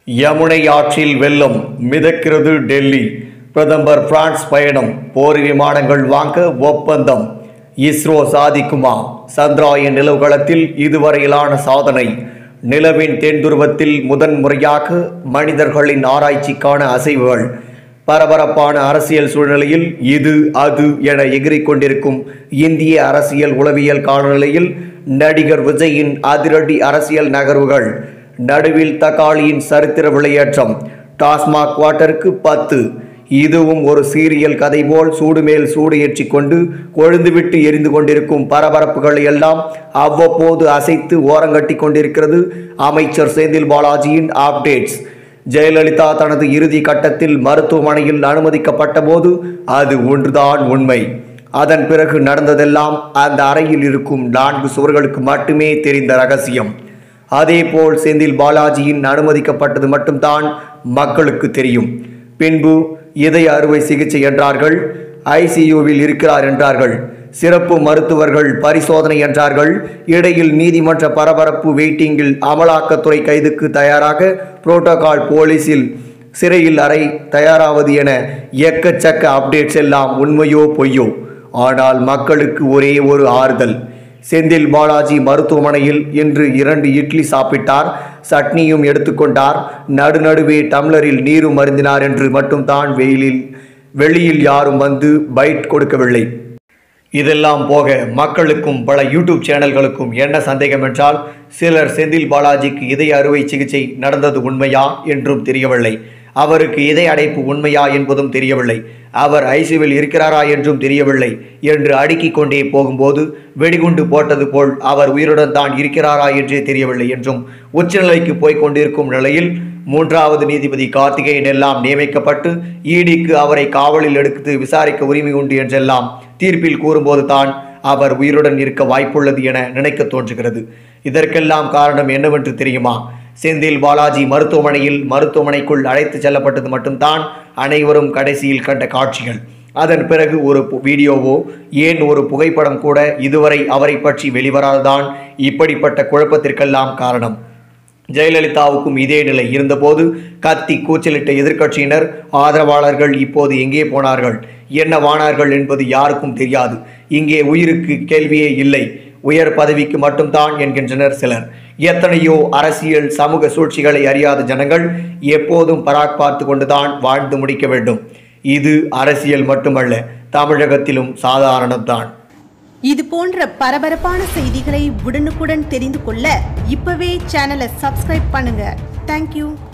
யமுனை ஆற்றில் வெள்ளம் மிதக்கிறது டெல்லி பிரதமர் பிரான்ஸ் பயணம் போர் விமானங்கள் வாங்க ஒப்பந்தம் இஸ்ரோ சாதிக்குமா சந்திராயன் நிலவுகளத்தில் இதுவரையிலான சாதனை நிலவின் தென்துருவத்தில் முதன் முறையாக மனிதர்களின் ஆராய்ச்சிக்கான அசைவுகள் பரபரப்பான அரசியல் சூழ்நிலையில் இது அது என எகிறிக் கொண்டிருக்கும் இந்திய அரசியல் உளவியல் காலநிலையில் நடிகர் விஜயின் அதிரடி அரசியல் நகர்வுகள் நடுவில் தக்காளியின் சரித்திர விளையாட்டம் டாஸ்மாக் குவார்ட்டருக்கு பத்து இதுவும் ஒரு சீரியல் கதை போல் சூடு மேல் சூடு ஏற்றிக் கொண்டு கொழுந்துவிட்டு எரிந்து கொண்டிருக்கும் பரபரப்புகளை எல்லாம் அவ்வப்போது அசைத்து ஓரங்கட்டி கொண்டிருக்கிறது அமைச்சர் செந்தில் பாலாஜியின் அப்டேட்ஸ் ஜெயலலிதா தனது இறுதி கட்டத்தில் மருத்துவமனையில் அனுமதிக்கப்பட்ட போது அது ஒன்றுதான் உண்மை அதன் பிறகு நடந்ததெல்லாம் அந்த அறையில் இருக்கும் நான்கு சுவர்களுக்கு மட்டுமே தெரிந்த ரகசியம் அதேபோல் செந்தில் பாலாஜியின் அனுமதிக்கப்பட்டது மட்டும்தான் மக்களுக்கு தெரியும் பின்பு இதய அறுவை சிகிச்சை என்றார்கள் ஐசியூவில் இருக்கிறார் என்றார்கள் சிறப்பு மருத்துவர்கள் பரிசோதனை என்றார்கள் இடையில் நீதிமன்ற பரபரப்பு வெயிட்டிங்கில் அமலாக்கத்துறை கைதுக்கு தயாராக புரோட்டோகால் போலீஸில் சிறையில் அறை தயாராவது என எக்கச்சக்க அப்டேட்ஸ் எல்லாம் உண்மையோ பொய்யோ ஆனால் மக்களுக்கு ஒரே ஒரு ஆறுதல் செந்தில் பாலாஜி மருத்துவமனையில் இன்று இரண்டு இட்லி சாப்பிட்டார் சட்னியும் எடுத்துக்கொண்டார் நடுநடுவே டம்ளரில் நீரும் அருந்தினார் என்று மட்டும்தான் வெயிலில் வெளியில் யாரும் வந்து பைட் கொடுக்கவில்லை இதெல்லாம் போக மக்களுக்கும் பல யூடியூப் சேனல்களுக்கும் என்ன சந்தேகம் என்றால் சிலர் செந்தில் பாலாஜிக்கு இதய அறுவை சிகிச்சை நடந்தது உண்மையா என்றும் தெரியவில்லை அவருக்கு இதய அடைப்பு உண்மையா என்பதும் தெரியவில்லை அவர் ஐசியூவில் இருக்கிறாரா என்றும் தெரியவில்லை என்று அடுக்கிக் கொண்டே போகும்போது வெடிகுண்டு போட்டது போல் அவர் உயிருடன் தான் இருக்கிறாரா என்றே தெரியவில்லை என்றும் உச்சநிலைக்கு போய்க் கொண்டிருக்கும் நிலையில் மூன்றாவது நீதிபதி கார்த்திகேயன் எல்லாம் நியமிக்கப்பட்டு ஈடிக்கு அவரை காவலில் எடுத்து விசாரிக்க உரிமை உண்டு என்றெல்லாம் தீர்ப்பில் கூறும்போது தான் அவர் உயிருடன் இருக்க வாய்ப்புள்ளது என நினைக்க தோன்றுகிறது இதற்கெல்லாம் காரணம் என்னவென்று தெரியுமா செந்தில் பாலாஜி மருத்துவமனையில் மருத்துவமனைக்குள் அழைத்து செல்லப்பட்டது மட்டும்தான் அனைவரும் கடைசியில் கண்ட காட்சிகள் அதன் பிறகு ஒரு பு- வீடியோவோ ஏன் ஒரு புகைப்படம் கூட இதுவரை அவரை பற்றி வெளிவராததான் இப்படிப்பட்ட குழப்பத்திற்கெல்லாம் காரணம் ஜெயலலிதாவுக்கும் இதே நிலை இருந்தபோது கத்தி கூச்சலிட்ட எதிர்க்கட்சியினர் ஆதரவாளர்கள் இப்போது எங்கே போனார்கள் என்னவானார்கள் என்பது யாருக்கும் தெரியாது இங்கே உயிருக்கு கேள்வியே இல்லை உயர் பதவிக்கு மட்டும்தான் என்கின்றனர் சிலர் எத்தனையோ அரசியல் சமூக சூழ்ச்சிகளை அறியாத ஜனங்கள் எப்போதும் பராக் பார்த்து கொண்டுதான் வாழ்ந்து முடிக்க வேண்டும் இது அரசியல் மட்டுமல்ல தமிழகத்திலும் சாதாரணம்தான் இது போன்ற பரபரப்பான செய்திகளை உடனுக்குடன் தெரிந்து கொள்ள இப்பவே சேனலை சப்ஸ்கிரைப் பண்ணுங்க தேங்க்யூ